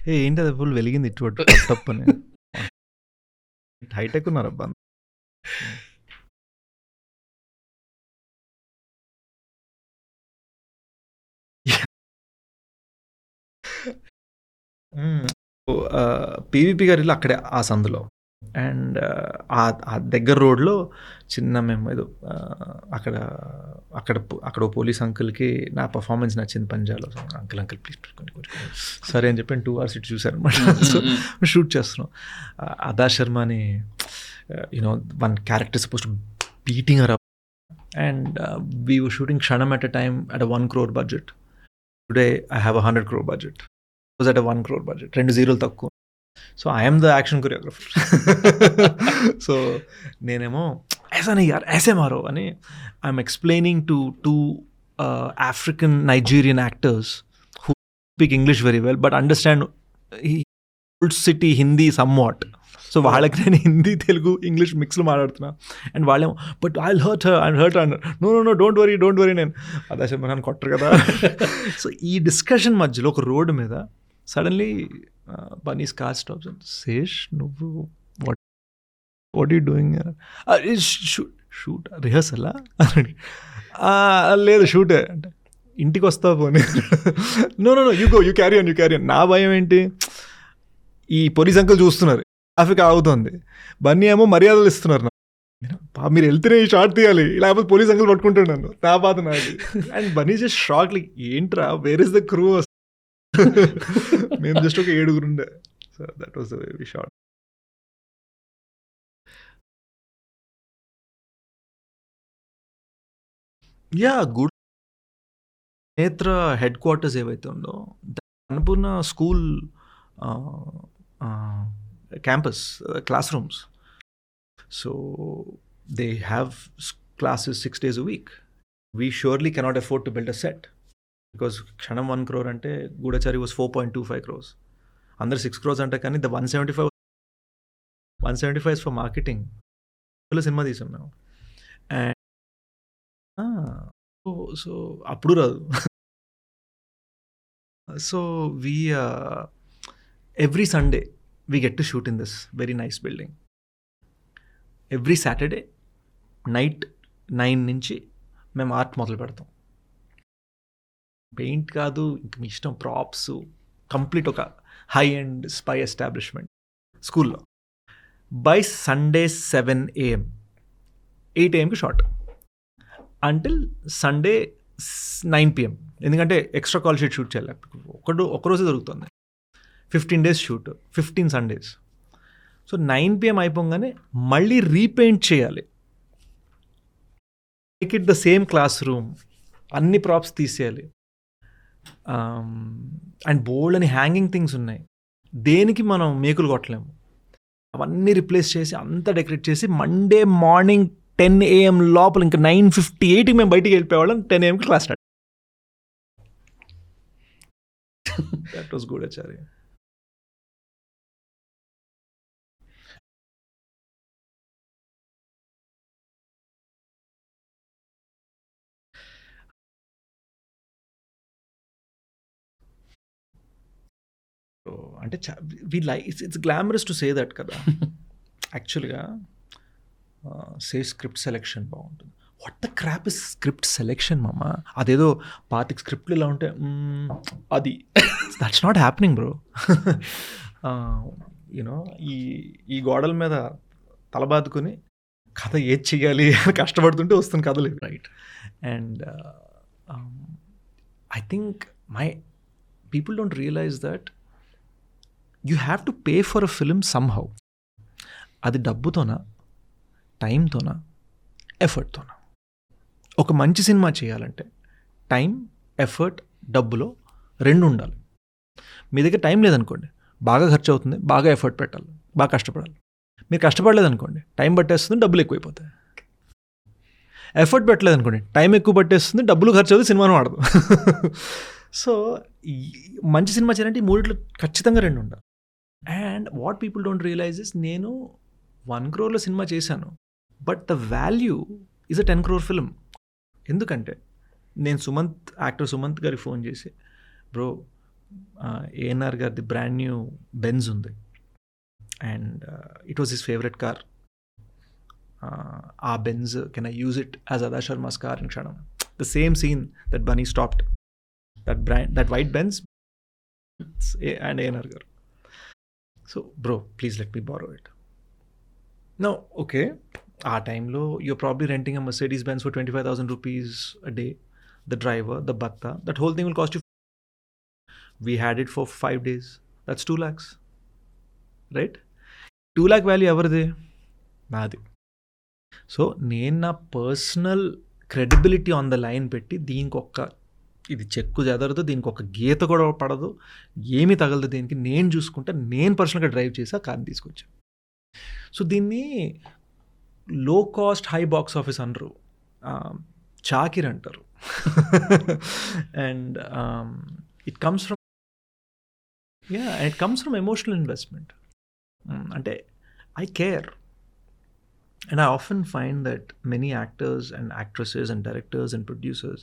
ఏ ఏంటి అది ఫుల్ వెలిగింది ఇటు అటు టప్ అని హైటెక్ ఉన్నారబ్బా పీవీపీ గారి ఇల్లు అక్కడే ఆ సందులో అండ్ ఆ దగ్గర రోడ్లో చిన్న మేము ఏదో ఆ, అక్కడ అక్కడ అక్కడ ఓ పోలీస్ అంకుల్కి నా పర్ఫార్మెన్స్ నచ్చింది పంజాలో అంకుల్ అంకుల్ ప్లీజ్ కొన్ని కొంచెం సరే అని చెప్పి టూ అవర్స్ ఇటు చూసారు అనమాట సో షూట్ చేస్తున్నాం అదా శర్మ అని you know one character suppose beating her up and we were shooting Kshanam at a time at a one crore budget today I have a hundred crore budget was at a one crore budget రెండు జీరోలు తక్కువ so I'm the action choreographer so నేనేమో ऐसा नहीं यार ऐसे मारो అని I'm explaining to two African Nigerian actors who speak English very well but understand old city Hindi some somewhat so వాళ్ళకి నేను హిందీ తెలుగు ఇంగ్లీష్ మిక్స్లో మాట్లాడుతున్నా అండ్ వాళ్ళేమో but I hurt I hurt and no no no don't worry don't worry నేను అదే చెప్పి నన్ను కొట్టరు కదా సో ఈ డిస్కషన్ మధ్యలో ఒక రోడ్డు మీద suddenly Bunny's car stops Sesh నువ్వు what what you doing shoot shoot రిహర్సలా లేదు షూటే అంటే ఇంటికి వస్తావు పోనీ no no no you go you carry on you carry on నా భయం ఏంటి ఈ పోలీస్ అంకుల్ చూస్తున్నారు ట్రాఫిక్ ఆగుతుంది బన్నీ ఏమో మర్యాదలు ఇస్తున్నారు నాకు. నేను, "బా, మీరు వెళ్తేనే ఈ షార్ట్ తీయాలి లేకపోతే పోలీస్ అంకుల్ పట్టుకుంటాడు నన్ను నా బాధ నాది and Bunny just shock like ఏంట్రా వేర్ ఇస్ ద క్రూ మేము జస్ట్ ఒక ఏడుగురు ఉండే so that was the way short yeah good Netra headquarters ఏవైతే ఉందో Annapurna school campus classrooms so they have classes six days a week we surely cannot afford to build a set because Kshanam one crore అంటే Goodachari was four point two five crores అందరు six crores అంటే కానీ the one seventy five one seventy five for marketing సినిమా తీసాం మేము and so అప్పుడు రాదు so we every Sunday we get to shoot in this very nice building every Saturday night nine నుంచి మేము ఆర్ట్ మొదలు పెడతాం పెయింట్ కాదు ఇంక మీ ఇష్టం ప్రాప్స్ కంప్లీట్ ఒక హై అండ్ స్పై ఎస్టాబ్లిష్మెంట్ స్కూల్లో by Sunday seven AM eight ఏఎంకి short until Sunday nine PM ఎందుకంటే ఎక్స్ట్రా కాల్ షీట్ షూట్ చేయాలి ఒకడు ఒకరోజే దొరుకుతుంది fifteen days shoot fifteen Sundays so nine PM అయిపోగానే మళ్ళీ రీపెయింట్ చేయాలి make it the same classroom అన్ని ప్రాప్స్ తీసేయాలి అండ్ బోల్డ్ అని హ్యాంగింగ్ థింగ్స్ ఉన్నాయి దేనికి మనం మేకులు కొట్టలేము అవన్నీ రిప్లేస్ చేసి అంతా డెకరేట్ చేసి మండే మార్నింగ్ టెన్ ఏఎం లోపల ఇంకా నైన్ ఫిఫ్టీ ఎయిట్కి మేము బయటికి వెళ్ళిపోయేవాళ్ళం టెన్ ఏఎంకి class start that was Goodachari అంటే we like it's it's glamorous to say that కదా యాక్చువల్గా సే స్క్రిప్ట్ సెలెక్షన్ బాగుంటుంది what the crap is script selection మామ అదేదో పాతిక స్క్రిప్ట్లు ఇలా ఉంటే మ్మ్, అది that's not happening bro you know ఈ ఈ గోడల మీద తలబాదుకొని కథ ఏది చెయ్యాలి అని కష్టపడుతుంటే వస్తుంది కథలు right and I think my people don't realise that you have to pay for a film somehow అది డబ్బుతోనా టైంతోనా ఎఫర్ట్తోనా ఒక మంచి సినిమా చేయాలంటే టైం ఎఫర్ట్ డబ్బులో రెండు ఉండాలి మీ దగ్గర టైం లేదనుకోండి బాగా ఖర్చు అవుతుంది బాగా ఎఫర్ట్ పెట్టాలి బాగా కష్టపడాలి మీరు కష్టపడలేదనుకోండి టైం పట్టేస్తుంది డబ్బులు ఎక్కువైపోతాయి ఎఫర్ట్ పెట్టలేదనుకోండి టైం ఎక్కువ పట్టేస్తుంది డబ్బులు ఖర్చు అవుతుంది సినిమాను వాడదు సో మంచి సినిమా చేయాలంటే ఈ మూడిట్లో ఖచ్చితంగా రెండు ఉండాలి and what people don't realise is నేను వన్ క్రోర్లో సినిమా చేశాను but the value is a ten crore film ఎందుకంటే నేను సుమంత్ యాక్టర్ సుమంత్ గారికి ఫోన్ చేసి బ్రో ఏఎన్ఆర్ గారిది బ్రాండ్ న్యూ బెన్స్ ఉంది and it was his favourite car ఆ Benz can I use it as Adah Sharma's car in Kshanam the same scene that Bunny stopped that brand that white Benz and ANR garu so bro please let me borrow it no okay ఆ టైంలో you're probably renting a Mercedes Benz for twenty five thousand rupees a day the driver the batta that whole thing will cost you we had it for five days that's two lakhs right two lakh value ఎవరిది నాది so నేను నా personal credibility on the line పెట్టి దీనికి ఒక్క ఇది చెక్కు చెదరదు దీనికి ఒక గీత కూడా పడదు ఏమీ తగలదు దీనికి నేను చూసుకుంటే నేను పర్సనల్గా డ్రైవ్ చేసి ఆ కార్ని తీసుకొచ్చాను సో దీన్ని లో కాస్ట్ హై బాక్స్ ఆఫీస్ అనరు చాకిర్ అంటారు and it comes from yeah it comes from emotional investment అంటే I care And I often find that many actors and actresses and directors and producers,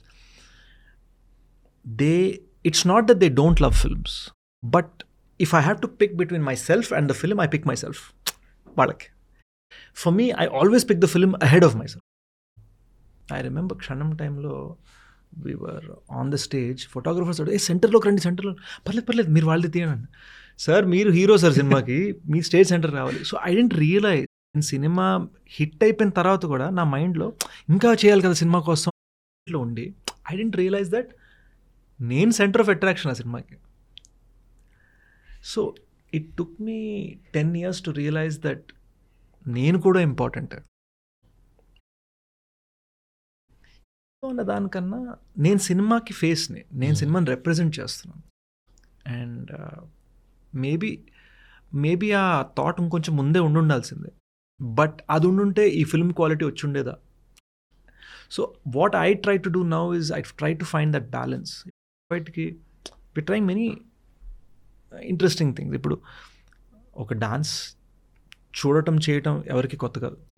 they it's not that they don't love films, but if I have to pick between myself and the film, I pick myself. Balak. For me, I always pick the film ahead of myself. I remember Kshanam time lo we were on the stage, photographers said, ఏ సెంటర్లోకి రండి సెంటర్లో పర్లేదు పర్లేదు మీరు వాళ్ళది తీయండి sir మీరు హీరో సార్ సినిమాకి మీ స్టేజ్ సెంటర్ రావాలి సో ఐ డెంట్ రియలైజ్ సినిమా హిట్ అయిపోయిన తర్వాత కూడా నా మైండ్లో ఇంకా చేయాలి కదా సినిమా కోసం ఇట్లా ఉండి ఐ డెంట్ రియలైజ్ దట్ నేను సెంటర్ ఆఫ్ అట్రాక్షన్ ఆ సినిమాకి so it took me ten years to realise that నేను కూడా ఇంపార్టెంట్ ఉన్న దానికన్నా నేను సినిమాకి ఫేస్ని నేను సినిమాని రిప్రజెంట్ చేస్తున్నాను అండ్ మేబీ మేబీ ఆ థాట్ ఇంకొంచెం ముందే ఉండుండాల్సిందే బట్ అది ఉండుంటే ఈ ఫిల్మ్ క్వాలిటీ వచ్చి ఉండేదా so what I try to do now is I try to find that balance బయటికి we trying many interesting things ఇప్పుడు ఒక డాన్స్ చూడటం చేయటం ఎవరికి కొత్త కాదు